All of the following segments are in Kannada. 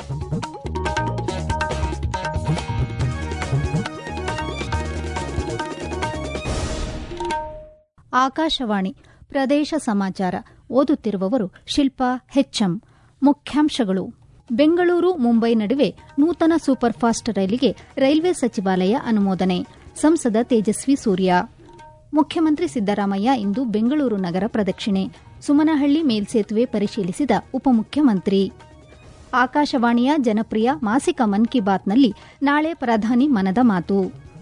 ಆಕಾಶವಾಣಿ ಪ್ರದೇಶ ಸಮಾಚಾರ ಓದುತ್ತಿರುವವರು ಶಿಲ್ಪಾ ಹೆಚ್ಎಂ ಮುಖ್ಯಾಂಶಗಳು ಬೆಂಗಳೂರು ಮುಂಬೈ ನಡುವೆ ನೂತನ ಸೂಪರ್ ಫಾಸ್ಟ್ ರೈಲಿಗೆ ರೈಲ್ವೆ ಸಚಿವಾಲಯ ಅನುಮೋದನೆ ಸಂಸದ ತೇಜಸ್ವಿ ಸೂರ್ಯ ಮುಖ್ಯಮಂತ್ರಿ ಸಿದ್ದರಾಮಯ್ಯ ಇಂದು ಬೆಂಗಳೂರು ನಗರ ಪ್ರದಕ್ಷಿಣೆ ಸುಮನಹಳ್ಳಿ ಮೇಲ್ಸೇತುವೆ ಪರಿಶೀಲಿಸಿದ ಉಪಮುಖ್ಯಮಂತ್ರಿ ಆಕಾಶವಾಣಿಯ ಜನಪ್ರಿಯ ಮಾಸಿಕ ಮನ್ ಕಿ ಬಾತ್ನಲ್ಲಿ ನಾಳೆ ಪ್ರಧಾನಿ ಮನದ ಮಾತು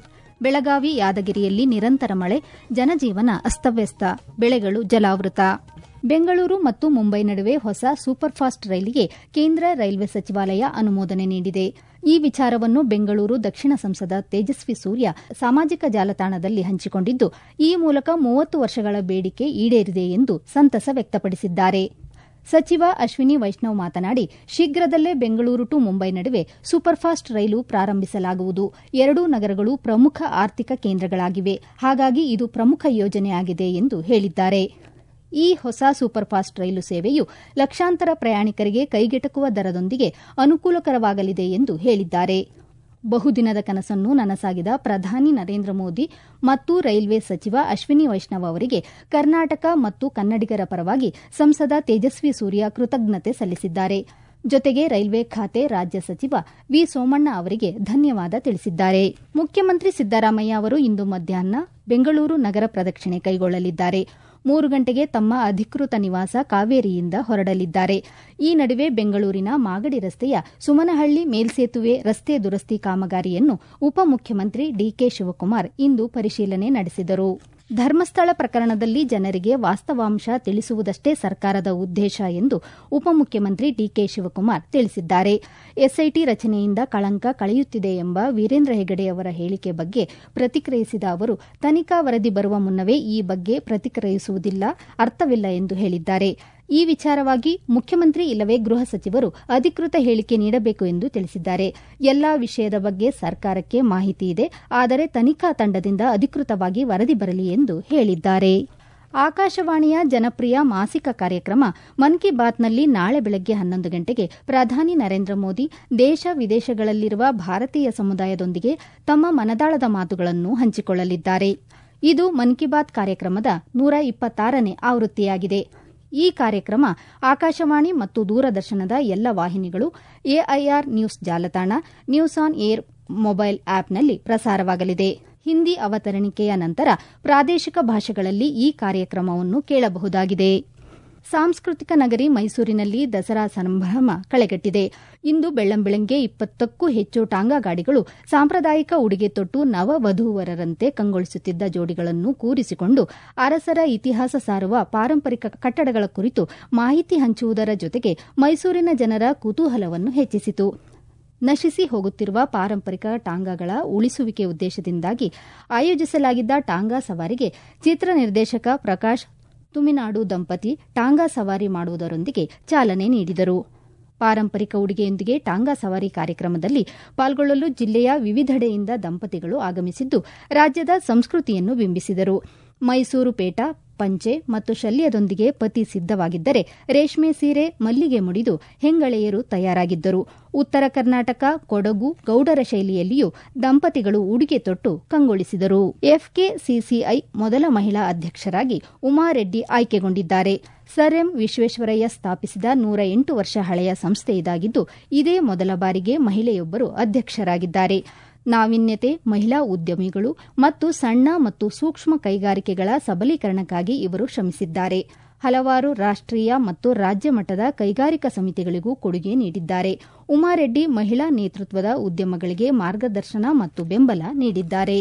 ಬೆಳಗಾವಿ ಯಾದಗಿರಿಯಲ್ಲಿ ನಿರಂತರ ಮಳೆ ಜನಜೀವನ ಅಸ್ತವ್ಯಸ್ತ ಬೆಳೆಗಳು ಜಲಾವೃತ ಬೆಂಗಳೂರು ಮತ್ತು ಮುಂಬೈ ನಡುವೆ ಹೊಸ ಸೂಪರ್ ಫಾಸ್ಟ್ ರೈಲಿಗೆ ಕೇಂದ್ರ ರೈಲ್ವೆ ಸಚಿವಾಲಯ ಅನುಮೋದನೆ ನೀಡಿದೆ ಈ ವಿಚಾರವನ್ನು ಬೆಂಗಳೂರು ದಕ್ಷಿಣ ಸಂಸದ ತೇಜಸ್ವಿ ಸೂರ್ಯ ಸಾಮಾಜಿಕ ಜಾಲತಾಣದಲ್ಲಿ ಹಂಚಿಕೊಂಡಿದ್ದು ಈ ಮೂಲಕ ಮೂವತ್ತು ವರ್ಷಗಳ ಬೇಡಿಕೆ ಈಡೇರಿದೆ ಎಂದು ಸಂತಸ ವ್ಯಕ್ತಪಡಿಸಿದ್ದಾರೆ ಸಚಿವ ಅಶ್ವಿನಿ ವೈಷ್ಣವ್ ಮಾತನಾಡಿ ಶೀಘ್ರದಲ್ಲೇ ಬೆಂಗಳೂರು ಟು ಮುಂಬೈ ನಡುವೆ ಸೂಪರ್ ಫಾಸ್ಟ್ ರೈಲು ಪ್ರಾರಂಭಿಸಲಾಗುವುದು ಎರಡೂ ನಗರಗಳು ಪ್ರಮುಖ ಆರ್ಥಿಕ ಕೇಂದ್ರಗಳಾಗಿವೆ ಹಾಗಾಗಿ ಇದು ಪ್ರಮುಖ ಯೋಜನೆಯಾಗಿದೆ ಎಂದು ಹೇಳಿದ್ದಾರೆ ಈ ಹೊಸ ಸೂಪರ್ ಫಾಸ್ಟ್ ರೈಲು ಸೇವೆಯು ಲಕ್ಷಾಂತರ ಪ್ರಯಾಣಿಕರಿಗೆ ಕೈಗೆಟಕುವ ದರದೊಂದಿಗೆ ಅನುಕೂಲಕರವಾಗಲಿದೆ ಎಂದು ಹೇಳಿದ್ದಾರೆ ಬಹುದಿನದ ಕನಸನ್ನು ನನಸಾಗಿದ ಪ್ರಧಾನಿ ನರೇಂದ್ರ ಮೋದಿ ಮತ್ತು ರೈಲ್ವೆ ಸಚಿವ ಅಶ್ವಿನಿ ವೈಷ್ಣವ್ ಅವರಿಗೆ ಕರ್ನಾಟಕ ಮತ್ತು ಕನ್ನಡಿಗರ ಪರವಾಗಿ ಸಂಸದ ತೇಜಸ್ವಿ ಸೂರ್ಯ ಕೃತಜ್ಞತೆ ಸಲ್ಲಿಸಿದ್ದಾರೆ ಜೊತೆಗೆ ರೈಲ್ವೆ ಖಾತೆ ರಾಜ್ಯ ಸಚಿವ ವಿ ಸೋಮಣ್ಣ ಅವರಿಗೆ ಧನ್ಯವಾದ ತಿಳಿಸಿದ್ದಾರೆ ಮುಖ್ಯಮಂತ್ರಿ ಸಿದ್ದರಾಮಯ್ಯ ಅವರು ಇಂದು ಮಧ್ಯಾಹ್ನ ಬೆಂಗಳೂರು ನಗರ ಪ್ರದಕ್ಷಿಣೆ ಕೈಗೊಳ್ಳಲಿದ್ದಾರೆ ಮೂರು ಗಂಟೆಗೆ ತಮ್ಮ ಅಧಿಕೃತ ನಿವಾಸ ಕಾವೇರಿಯಿಂದ ಹೊರಡಲಿದ್ದಾರೆ ಈ ನಡುವೆ ಬೆಂಗಳೂರಿನ ಮಾಗಡಿ ರಸ್ತೆಯ ಸುಮನಹಳ್ಳಿ ಮೇಲ್ಸೇತುವೆ ರಸ್ತೆ ದುರಸ್ತಿ ಕಾಮಗಾರಿಯನ್ನು ಉಪಮುಖ್ಯಮಂತ್ರಿ ಡಿಕೆ ಶಿವಕುಮಾರ್ ಇಂದು ಪರಿಶೀಲನೆ ನಡೆಸಿದರು ಧರ್ಮಸ್ಥಳ ಪ್ರಕರಣದಲ್ಲಿ ಜನರಿಗೆ ವಾಸ್ತವಾಂಶ ತಿಳಿಸುವುದಷ್ಟೇ ಸರ್ಕಾರದ ಉದ್ದೇಶ ಎಂದು ಉಪಮುಖ್ಯಮಂತ್ರಿ ಡಿಕೆ ಶಿವಕುಮಾರ್ ತಿಳಿಸಿದ್ದಾರೆ ಎಸ್ಐಟಿ ರಚನೆಯಿಂದ ಕಳಂಕ ಕಳೆಯುತ್ತಿದೆ ಎಂಬ ವೀರೇಂದ್ರ ಹೆಗಡೆ ಅವರ ಹೇಳಿಕೆ ಬಗ್ಗೆ ಪ್ರತಿಕ್ರಿಯಿಸಿದ ಅವರು ತನಿಖಾ ವರದಿ ಬರುವ ಮುನ್ನವೇ ಈ ಬಗ್ಗೆ ಪ್ರತಿಕ್ರಿಯಿಸುವುದಿಲ್ಲ ಅರ್ಥವಿಲ್ಲ ಎಂದು ಹೇಳಿದ್ದಾರೆ ಈ ವಿಚಾರವಾಗಿ ಮುಖ್ಯಮಂತ್ರಿ ಇಲ್ಲವೇ ಗೃಹ ಸಚಿವರು ಅಧಿಕೃತ ಹೇಳಿಕೆ ನೀಡಬೇಕು ಎಂದು ತಿಳಿಸಿದ್ದಾರೆ ಎಲ್ಲಾ ವಿಷಯದ ಬಗ್ಗೆ ಸರ್ಕಾರಕ್ಕೆ ಮಾಹಿತಿ ಇದೆ ಆದರೆ ತನಿಖಾ ತಂಡದಿಂದ ಅಧಿಕೃತವಾಗಿ ವರದಿ ಬರಲಿ ಎಂದು ಹೇಳಿದ್ದಾರೆ ಆಕಾಶವಾಣಿಯ ಜನಪ್ರಿಯ ಮಾಸಿಕ ಕಾರ್ಯಕ್ರಮ ಮನ್ ಕಿ ಬಾತ್ನಲ್ಲಿ ನಾಳೆ ಬೆಳಗ್ಗೆ ಹನ್ನೊಂದು ಗಂಟೆಗೆ ಪ್ರಧಾನಿ ನರೇಂದ್ರ ಮೋದಿ ದೇಶ ವಿದೇಶಗಳಲ್ಲಿರುವ ಭಾರತೀಯ ಸಮುದಾಯದೊಂದಿಗೆ ತಮ್ಮ ಮನದಾಳದ ಮಾತುಗಳನ್ನು ಹಂಚಿಕೊಳ್ಳಲಿದ್ದಾರೆ ಇದು ಮನ್ ಕಿ ಬಾತ್ ಕಾರ್ಯಕ್ರಮದ ನೂರ ಇಪ್ಪತ್ತಾರನೇ ಆವೃತ್ತಿಯಾಗಿದೆ ಈ ಕಾರ್ಯಕ್ರಮ ಆಕಾಶವಾಣಿ ಮತ್ತು ದೂರದರ್ಶನದ ಎಲ್ಲ ವಾಹಿನಿಗಳು ಎಐಆರ್ ನ್ಯೂಸ್ ಜಾಲತಾಣ ನ್ಯೂಸ್ ಆನ್ ಏರ್ ಮೊಬೈಲ್ ಆಪ್ನಲ್ಲಿ ಪ್ರಸಾರವಾಗಲಿದೆ ಹಿಂದಿ ಅವತರಣಿಕೆಯ ನಂತರ ಪ್ರಾದೇಶಿಕ ಭಾಷೆಗಳಲ್ಲಿ ಈ ಕಾರ್ಯಕ್ರಮವನ್ನು ಕೇಳಬಹುದಾಗಿದೆ ಸಾಂಸ್ಕೃತಿಕ ನಗರಿ ಮೈಸೂರಿನಲ್ಲಿ ದಸರಾ ಸಂಭ್ರಮ ಕಳೆಗಟ್ಟಿದೆ ಇಂದು ಬೆಳ್ಳಂಬೆಳಗ್ಗೆ ಇಪ್ಪತ್ತಕ್ಕೂ ಹೆಚ್ಚು ಟಾಂಗಾ ಗಾಡಿಗಳು ಸಾಂಪ್ರದಾಯಿಕ ಉಡುಗೆ ತೊಟ್ಟು ನವವಧೂವರರಂತೆ ಕಂಗೊಳಿಸುತ್ತಿದ್ದ ಜೋಡಿಗಳನ್ನು ಕೂರಿಸಿಕೊಂಡು ಅರಸರ ಇತಿಹಾಸ ಸಾರುವ ಪಾರಂಪರಿಕ ಕಟ್ಟಡಗಳ ಕುರಿತು ಮಾಹಿತಿ ಹಂಚುವುದರ ಜೊತೆಗೆ ಮೈಸೂರಿನ ಜನರ ಕುತೂಹಲವನ್ನು ಹೆಚ್ಚಿಸಿತು ನಶಿಸಿ ಹೋಗುತ್ತಿರುವ ಪಾರಂಪರಿಕ ಟಾಂಗಾಗಳ ಉಳಿಸುವಿಕೆ ಉದ್ದೇಶದಿಂದಾಗಿ ಆಯೋಜಿಸಲಾಗಿದ್ದ ಟಾಂಗಾ ಸವಾರಿಗೆ ಚಿತ್ರ ನಿರ್ದೇಶಕ ಪ್ರಕಾಶ್ ತುಮಿನಾಡು ದಂಪತಿ ಟಾಂಗಾ ಸವಾರಿ ಮಾಡುವುದರೊಂದಿಗೆ ಚಾಲನೆ ನೀಡಿದರು ಪಾರಂಪರಿಕ ಉಡುಗೆಯೊಂದಿಗೆ ಟಾಂಗಾ ಸವಾರಿ ಕಾರ್ಯಕ್ರಮದಲ್ಲಿ ಪಾಲ್ಗೊಳ್ಳಲು ಜಿಲ್ಲೆಯ ವಿವಿಧೆಡೆಯಿಂದ ದಂಪತಿಗಳು ಆಗಮಿಸಿದ್ದು ರಾಜ್ಯದ ಸಂಸ್ಕೃತಿಯನ್ನು ಬಿಂಬಿಸಿದರು ಮೈಸೂರು ಪೇಟ ಪಂಚೆ ಮತ್ತು ಶಲ್ಯದೊಂದಿಗೆ ಪತಿ ಸಿದ್ದವಾಗಿದ್ದರೆ ರೇಷ್ಮೆ ಸೀರೆ ಮಲ್ಲಿಗೆ ಮುಡಿದು ಹೆಂಗಳೆಯರು ತಯಾರಾಗಿದ್ದರು ಉತ್ತರ ಕರ್ನಾಟಕ ಕೊಡಗು ಗೌಡರ ಶೈಲಿಯಲ್ಲಿಯೂ ದಂಪತಿಗಳು ಉಡುಗೆ ತೊಟ್ಟು ಕಂಗೊಳಿಸಿದರು ಎಫ್ಕೆಸಿಸಿಐ ಮೊದಲ ಮಹಿಳಾ ಅಧ್ಯಕ್ಷರಾಗಿ ಉಮಾರೆಡ್ಡಿ ಆಯ್ಕೆಗೊಂಡಿದ್ದಾರೆ ಸರ್ ಎಂ ವಿಶ್ವೇಶ್ವರಯ್ಯ ಸ್ಥಾಪಿಸಿದ ನೂರ ಎಂಟು ವರ್ಷ ಹಳೆಯ ಸಂಸ್ಥೆ ಇದಾಗಿದ್ದು ಇದೇ ಮೊದಲ ಬಾರಿಗೆ ಮಹಿಳೆಯೊಬ್ಬರು ಅಧ್ಯಕ್ಷರಾಗಿದ್ದಾರೆ ನಾವೀನ್ಯತೆ ಮಹಿಳಾ ಉದ್ಯಮಿಗಳು ಮತ್ತು ಸಣ್ಣ ಮತ್ತು ಸೂಕ್ಷ್ಮ ಕೈಗಾರಿಕೆಗಳ ಸಬಲೀಕರಣಕ್ಕಾಗಿ ಇವರು ಶ್ರಮಿಸಿದ್ದಾರೆ ಹಲವಾರು ರಾಷ್ಟೀಯ ಮತ್ತು ರಾಜ್ಯ ಮಟ್ಟದ ಕೈಗಾರಿಕಾ ಸಮಿತಿಗಳಿಗೂ ಕೊಡುಗೆ ನೀಡಿದ್ದಾರೆ ಉಮಾರೆಡ್ಡಿ ಮಹಿಳಾ ನೇತೃತ್ವದ ಉದ್ಯಮಗಳಿಗೆ ಮಾರ್ಗದರ್ಶನ ಮತ್ತು ಬೆಂಬಲ ನೀಡಿದ್ದಾರೆ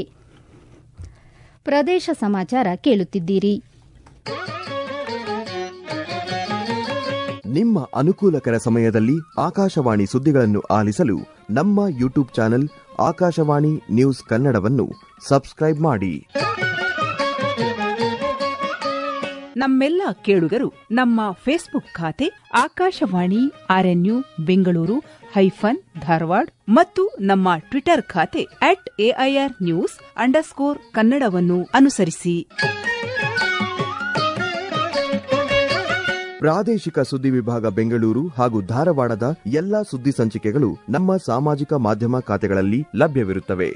ಪ್ರದೇಶ ಸಮಾಚಾರ ಕೇಳುತ್ತಿದ್ದೀರಿ ನಿಮ್ಮ ಅನುಕೂಲಕರ ಸಮಯದಲ್ಲಿ ಆಕಾಶವಾಣಿ ಸುದ್ದಿಗಳನ್ನು ಆಲಿಸಲು ನಮ್ಮ ಯೂಟ್ಯೂಬ್ ಚಾನೆಲ್ ಆಕಾಶವಾಣಿ ನ್ಯೂಸ್ ಕನ್ನಡವನ್ನು ಸಬ್ಸ್ಕ್ರೈಬ್ ಮಾಡಿ ನಮ್ಮೆಲ್ಲ ಕೇಳುಗರು ನಮ್ಮ ಫೇಸ್ಬುಕ್ ಖಾತೆ ಆಕಾಶವಾಣಿ ಆರ್ಎನ್ಯು ಬೆಂಗಳೂರು ಹೈಫನ್ ಧಾರವಾಡ ಮತ್ತು ನಮ್ಮ ಟ್ವಿಟರ್ ಖಾತೆ ಅಟ್ ಎಐಆರ್ ನ್ಯೂಸ್ ಅಂಡರ್ಸ್ಕೋರ್ ಕನ್ನಡವನ್ನು ಅನುಸರಿಸಿ ಪ್ರಾದೇಶಿಕ ಸುದ್ದಿ ವಿಭಾಗ ಬೆಂಗಳೂರು ಹಾಗೂ ಧಾರವಾಡದ ಎಲ್ಲಾ ಸುದ್ದಿ ಸಂಚಿಕೆಗಳು ನಮ್ಮ ಸಾಮಾಜಿಕ ಮಾಧ್ಯಮ ಖಾತೆಗಳಲ್ಲಿ ಲಭ್ಯವಿರುತ್ತವೆ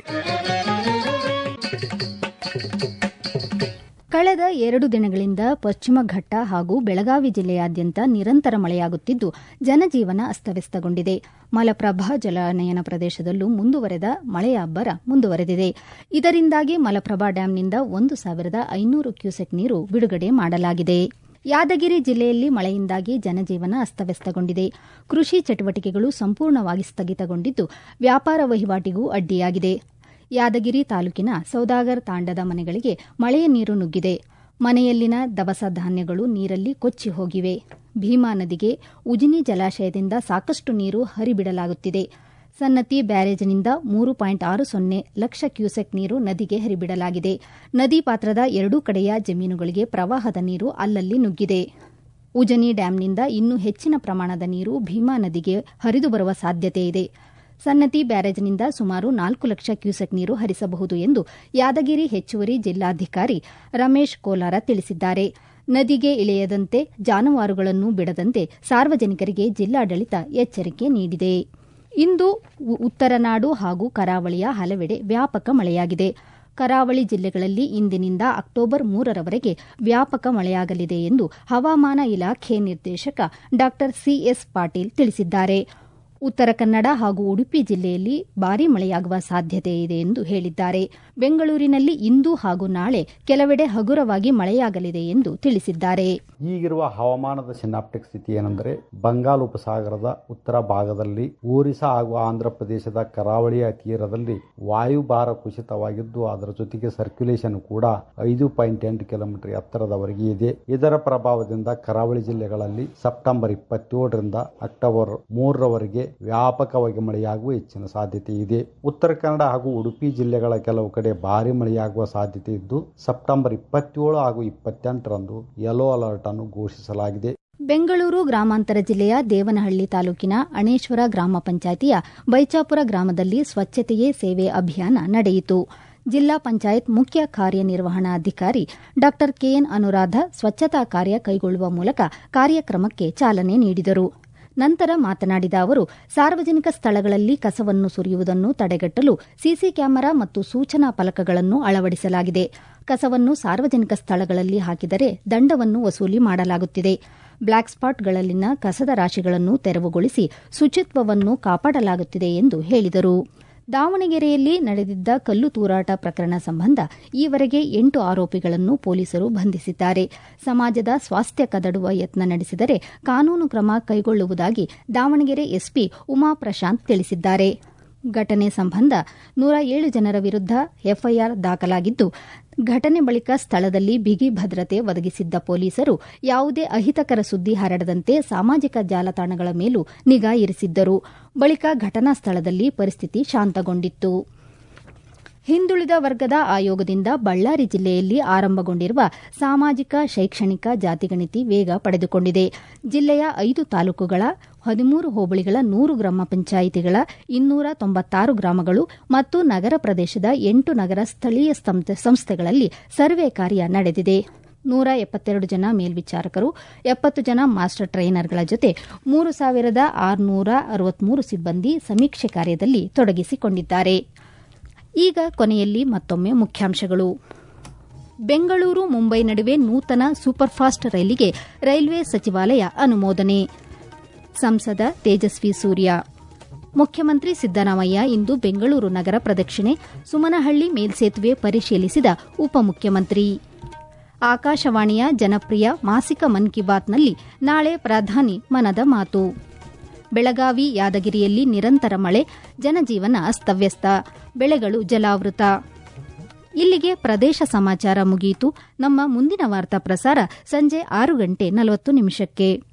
ಕಳೆದ ಎರಡು ದಿನಗಳಿಂದ ಪಶ್ಚಿಮ ಘಟ್ಟ ಹಾಗೂ ಬೆಳಗಾವಿ ಜಿಲ್ಲೆಯಾದ್ಯಂತ ನಿರಂತರ ಮಳೆಯಾಗುತ್ತಿದ್ದು ಜನಜೀವನ ಅಸ್ತವ್ಯಸ್ತಗೊಂಡಿದೆ ಮಲಪ್ರಭಾ ಜಲಾನಯನ ಪ್ರದೇಶದಲ್ಲೂ ಮುಂದುವರೆದ ಮಳೆಯ ಅಬ್ಬರ ಮುಂದುವರೆದಿದೆ ಇದರಿಂದಾಗಿ ಮಲಪ್ರಭಾ ಡ್ಯಾಂನಿಂದ ಒಂದು ಸಾವಿರದ ಐನೂರು ಕ್ಯೂಸೆಕ್ ನೀರು ಬಿಡುಗಡೆ ಮಾಡಲಾಗಿದೆ ಯಾದಗಿರಿ ಜಿಲ್ಲೆಯಲ್ಲಿ ಮಳೆಯಿಂದಾಗಿ ಜನಜೀವನ ಅಸ್ತವ್ಯಸ್ತಗೊಂಡಿದೆ ಕೃಷಿ ಚಟುವಟಿಕೆಗಳು ಸಂಪೂರ್ಣವಾಗಿ ಸ್ಥಗಿತಗೊಂಡಿದ್ದು ವ್ಯಾಪಾರ ವಹಿವಾಟಿಗೂ ಅಡ್ಡಿಯಾಗಿದೆ ಯಾದಗಿರಿ ತಾಲೂಕಿನ ಸೌದಾಗರ್ ತಾಂಡದ ಮನೆಗಳಿಗೆ ಮಳೆಯ ನೀರು ನುಗ್ಗಿದೆ ಮನೆಯಲ್ಲಿನ ದವಸ ಧಾನ್ಯಗಳು ನೀರಲ್ಲಿ ಕೊಚ್ಚಿ ಹೋಗಿವೆ ಭೀಮಾ ನದಿಗೆ ಉಜಿನಿ ಜಲಾಶಯದಿಂದ ಸಾಕಷ್ಟು ನೀರು ಹರಿಬಿಡಲಾಗುತ್ತಿದೆ ಸನ್ನತಿ ಬ್ಯಾರೇಜ್ನಿಂದ ಮೂರು ಪಾಯಿಂಟ್ ಆರು ಸೊನ್ನೆ ಲಕ್ಷ ಕ್ಯೂಸೆಕ್ ನೀರು ನದಿಗೆ ಹರಿಬಿಡಲಾಗಿದೆ ನದಿ ಪಾತ್ರದ ಎರಡೂ ಕಡೆಯ ಜಮೀನುಗಳಿಗೆ ಪ್ರವಾಹದ ನೀರು ಅಲ್ಲಲ್ಲಿ ನುಗ್ಗಿದೆ ಉಜನಿ ಡ್ಯಾಂನಿಂದ ಇನ್ನೂ ಹೆಚ್ಚಿನ ಪ್ರಮಾಣದ ನೀರು ಭೀಮಾ ನದಿಗೆ ಹರಿದು ಬರುವ ಸಾಧ್ಯತೆ ಇದೆ ಸನ್ನತಿ ಬ್ಯಾರೇಜ್ನಿಂದ ಸುಮಾರು ನಾಲ್ಕು ಲಕ್ಷ ಕ್ಯೂಸೆಕ್ ನೀರು ಹರಿಸಬಹುದು ಎಂದು ಯಾದಗಿರಿ ಹೆಚ್ಚುವರಿ ಜಿಲ್ಲಾಧಿಕಾರಿ ರಮೇಶ್ ಕೋಲಾರ ತಿಳಿಸಿದ್ದಾರೆ ನದಿಗೆ ಇಳಿಯದಂತೆ ಜಾನುವಾರುಗಳನ್ನು ಬಿಡದಂತೆ ಸಾರ್ವಜನಿಕರಿಗೆ ಜಿಲ್ಲಾಡಳಿತ ಎಚ್ಚರಿಕೆ ನೀಡಿದೆ ಇಂದು ಉತ್ತರ ನಾಡು ಹಾಗೂ ಕರಾವಳಿಯ ಹಲವೆಡೆ ವ್ಯಾಪಕ ಮಳೆಯಾಗಿದೆ ಕರಾವಳಿ ಜಿಲ್ಲೆಗಳಲ್ಲಿ ಇಂದಿನಿಂದ ಅಕ್ಟೋಬರ್ ಮೂರರವರೆಗೆ ವ್ಯಾಪಕ ಮಳೆಯಾಗಲಿದೆ ಎಂದು ಹವಾಮಾನ ಇಲಾಖೆ ನಿರ್ದೇಶಕ ಡಾ ಸಿಎಸ್ ಪಾಟೀಲ್ ತಿಳಿಸಿದ್ದಾರೆ ಉತ್ತರ ಕನ್ನಡ ಹಾಗೂ ಉಡುಪಿ ಜಿಲ್ಲೆಯಲ್ಲಿ ಭಾರೀ ಮಳೆಯಾಗುವ ಸಾಧ್ಯತೆ ಇದೆ ಎಂದು ಹೇಳಿದ್ದಾರೆ ಬೆಂಗಳೂರಿನಲ್ಲಿ ಇಂದು ಹಾಗೂ ನಾಳೆ ಕೆಲವೆಡೆ ಹಗುರವಾಗಿ ಮಳೆಯಾಗಲಿದೆ ಎಂದು ತಿಳಿಸಿದ್ದಾರೆ ಈಗಿರುವ ಹವಾಮಾನದ ಸಿನಾಪ್ಟಿಕ್ ಸ್ಥಿತಿ ಏನೆಂದರೆ ಬಂಗಾಳ ಉಪಸಾಗರದ ಉತ್ತರ ಭಾಗದಲ್ಲಿ ಒರಿಸ್ಸಾ ಹಾಗೂ ಆಂಧ್ರ ಪ್ರದೇಶದ ಕರಾವಳಿಯ ತೀರದಲ್ಲಿ ವಾಯುಭಾರ ಕುಸಿತವಾಗಿದ್ದು ಅದರ ಜೊತೆಗೆ ಸರ್ಕ್ಯುಲೇಷನ್ ಕೂಡ ಐದು ಪಾಯಿಂಟ್ ಎಂಟು ಕಿಲೋಮೀಟರ್ ಎತ್ತರದವರೆಗೆ ಇದೆ ಇದರ ಪ್ರಭಾವದಿಂದ ಕರಾವಳಿ ಜಿಲ್ಲೆಗಳಲ್ಲಿ ಸೆಪ್ಟೆಂಬರ್ ಇಪ್ಪತ್ತೇಳರಿಂದ ಅಕ್ಟೋಬರ್ ಮೂರರವರೆಗೆ ವ್ಯಾಪಕವಾಗಿ ಮಳೆಯಾಗುವ ಹೆಚ್ಚಿನ ಸಾಧ್ಯತೆ ಇದೆ ಉತ್ತರ ಕನ್ನಡ ಹಾಗೂ ಉಡುಪಿ ಜಿಲ್ಲೆಗಳ ಕೆಲವು ಕಡೆ ಭಾರಿ ಮಳೆಯಾಗುವ ಸಾಧ್ಯತೆ ಇದ್ದು ಸೆಪ್ಟೆಂಬರ್ ಇಪ್ಪತ್ತೇಳು ಹಾಗೂ ಇಪ್ಪತ್ತೆಂಟರಂದು ಯೆಲ್ಲೋ ಅಲರ್ಟ್ ಅನ್ನು ಘೋಷಿಸಲಾಗಿದೆ ಬೆಂಗಳೂರು ಗ್ರಾಮಾಂತರ ಜಿಲ್ಲೆಯ ದೇವನಹಳ್ಳಿ ತಾಲೂಕಿನ ಅಣೇಶ್ವರ ಗ್ರಾಮ ಪಂಚಾಯಿತಿಯ ಬೈಚಾಪುರ ಗ್ರಾಮದಲ್ಲಿ ಸ್ವಚ್ಛತೆಯೇ ಸೇವೆ ಅಭಿಯಾನ ನಡೆಯಿತು ಜಿಲ್ಲಾ ಪಂಚಾಯತ್ ಮುಖ್ಯ ಕಾರ್ಯನಿರ್ವಹಣಾಧಿಕಾರಿ ಡಾ ಕೆಎನ್ ಅನುರಾಧ ಸ್ವಚ್ಛತಾ ಕಾರ್ಯ ಕೈಗೊಳ್ಳುವ ಮೂಲಕ ಕಾರ್ಯಕ್ರಮಕ್ಕೆ ಚಾಲನೆ ನೀಡಿದರು ನಂತರ ಮಾತನಾಡಿದ ಅವರು ಸಾರ್ವಜನಿಕ ಸ್ಥಳಗಳಲ್ಲಿ ಕಸವನ್ನು ಸುರಿಯುವುದನ್ನು ತಡೆಗಟ್ಟಲು ಸಿಸಿ ಕ್ಯಾಮೆರಾ ಮತ್ತು ಸೂಚನಾ ಫಲಕಗಳನ್ನು ಅಳವಡಿಸಲಾಗಿದೆ ಕಸವನ್ನು ಸಾರ್ವಜನಿಕ ಸ್ಥಳಗಳಲ್ಲಿ ಹಾಕಿದರೆ ದಂಡವನ್ನು ವಸೂಲಿ ಮಾಡಲಾಗುತ್ತಿದೆ ಬ್ಲಾಕ್ ಸ್ಪಾಟ್ಗಳಲ್ಲಿನ ಕಸದ ರಾಶಿಗಳನ್ನು ತೆರವುಗೊಳಿಸಿ ಶುಚಿತ್ವವನ್ನು ಕಾಪಾಡಲಾಗುತ್ತಿದೆ ಎಂದು ಹೇಳಿದರು ದಾವಣಗೆರೆಯಲ್ಲಿ ನಡೆದಿದ್ದ ಕಲ್ಲು ತೂರಾಟ ಪ್ರಕರಣ ಸಂಬಂಧ ಈವರೆಗೆ ಎಂಟು ಆರೋಪಿಗಳನ್ನು ಪೊಲೀಸರು ಬಂಧಿಸಿದ್ದಾರೆ ಸಮಾಜದ ಸ್ವಾಸ್ಥ್ಯ ಕದಡುವ ಯತ್ನ ನಡೆಸಿದರೆ ಕಾನೂನು ಕ್ರಮ ಕೈಗೊಳ್ಳುವುದಾಗಿ ದಾವಣಗೆರೆ ಎಸ್ಪಿ ಉಮಾ ಪ್ರಶಾಂತ್ ತಿಳಿಸಿದ್ದಾರೆ ಘಟನೆ ಸಂಬಂಧ ನೂರ ಏಳು ಜನರ ವಿರುದ್ಧ ಎಫ್ಐಆರ್ ದಾಖಲಾಗಿದ್ದು ಘಟನೆ ಬಳಿಕ ಸ್ಥಳದಲ್ಲಿ ಬಿಗಿ ಭದ್ರತೆ ಒದಗಿಸಿದ್ದ ಪೊಲೀಸರು ಯಾವುದೇ ಅಹಿತಕರ ಸುದ್ದಿ ಹರಡದಂತೆ ಸಾಮಾಜಿಕ ಜಾಲತಾಣಗಳ ಮೇಲೂ ನಿಗಾ ಇರಿಸಿದ್ದರು ಬಳಿಕ ಘಟನಾ ಸ್ಥಳದಲ್ಲಿ ಪರಿಸ್ಥಿತಿ ಶಾಂತಗೊಂಡಿತ್ತು ಹಿಂದುಳಿದ ವರ್ಗದ ಆಯೋಗದಿಂದ ಬಳ್ಳಾರಿ ಜಿಲ್ಲೆಯಲ್ಲಿ ಆರಂಭಗೊಂಡಿರುವ ಸಾಮಾಜಿಕ ಶೈಕ್ಷಣಿಕ ಜಾತಿಗಣತಿ ವೇಗ ಪಡೆದುಕೊಂಡಿದೆ ಜಿಲ್ಲೆಯ ಐದು ತಾಲೂಕುಗಳ ಹದಿಮೂರು ಹೋಬಳಿಗಳ ನೂರು ಗ್ರಾಮ ಪಂಚಾಯಿತಿಗಳ ಇನ್ನೂರ ತೊಂಬತ್ತಾರು ಗ್ರಾಮಗಳು ಮತ್ತು ನಗರ ಪ್ರದೇಶದ ಎಂಟು ನಗರ ಸ್ಥಳೀಯ ಸಂಸ್ಥೆಗಳಲ್ಲಿ ಸರ್ವೆ ಕಾರ್ಯ ನಡೆದಿದೆ ನೂರ ಎಪ್ಪತ್ತೆರಡು ಜನ ಮೇಲ್ವಿಚಾರಕರು ಎಪ್ಪತ್ತು ಜನ ಮಾಸ್ಟರ್ ಟ್ರೈನರ್ಗಳ ಜೊತೆ ಮೂರು ಸಾವಿರದ ಆರುನೂರ ಅರವತ್ಮೂರು ಸಿಬ್ಬಂದಿ ಸಮೀಕ್ಷೆ ಕಾರ್ಯದಲ್ಲಿ ತೊಡಗಿಸಿಕೊಂಡಿದ್ದಾರೆ ಈಗ ಕೊನೆಯಲ್ಲಿ ಮತ್ತೊಮ್ಮೆ ಮುಖ್ಯಾಂಶಗಳು ಬೆಂಗಳೂರು ಮುಂಬೈ ನಡುವೆ ನೂತನ ಸೂಪರ್ಫಾಸ್ಟ್ ರೈಲಿಗೆ ರೈಲ್ವೆ ಸಚಿವಾಲಯ ಅನುಮೋದನೆ ಸಂಸದ ತೇಜಸ್ವಿ ಸೂರ್ಯ ಮುಖ್ಯಮಂತ್ರಿ ಸಿದ್ದರಾಮಯ್ಯ ಇಂದು ಬೆಂಗಳೂರು ನಗರ ಪ್ರದಕ್ಷಿಣೆ ಸುಮನಹಳ್ಳಿ ಮೇಲ್ಸೇತುವೆ ಪರಿಶೀಲಿಸಿದ ಉಪಮುಖ್ಯಮಂತ್ರಿ ಆಕಾಶವಾಣಿಯ ಜನಪ್ರಿಯ ಮಾಸಿಕ ಮನ್ ಕಿ ಬಾತ್ನಲ್ಲಿ ನಾಳೆ ಪ್ರಧಾನಿ ಮನದ ಮಾತು ಬೆಳಗಾವಿ ಯಾದಗಿರಿಯಲ್ಲಿ ನಿರಂತರ ಮಳೆ ಜನಜೀವನ ಅಸ್ತವ್ಯಸ್ತ ಬೆಳೆಗಳು ಜಲಾವೃತ ಇಲ್ಲಿಗೆ ಪ್ರದೇಶ ಸಮಾಚಾರ ಮುಗಿಯಿತು ನಮ್ಮ ಮುಂದಿನ ವಾರ್ತಾ ಪ್ರಸಾರ ಸಂಜೆ ಆರು ಗಂಟೆ ನಲವತ್ತು ನಿಮಿಷಕ್ಕೆ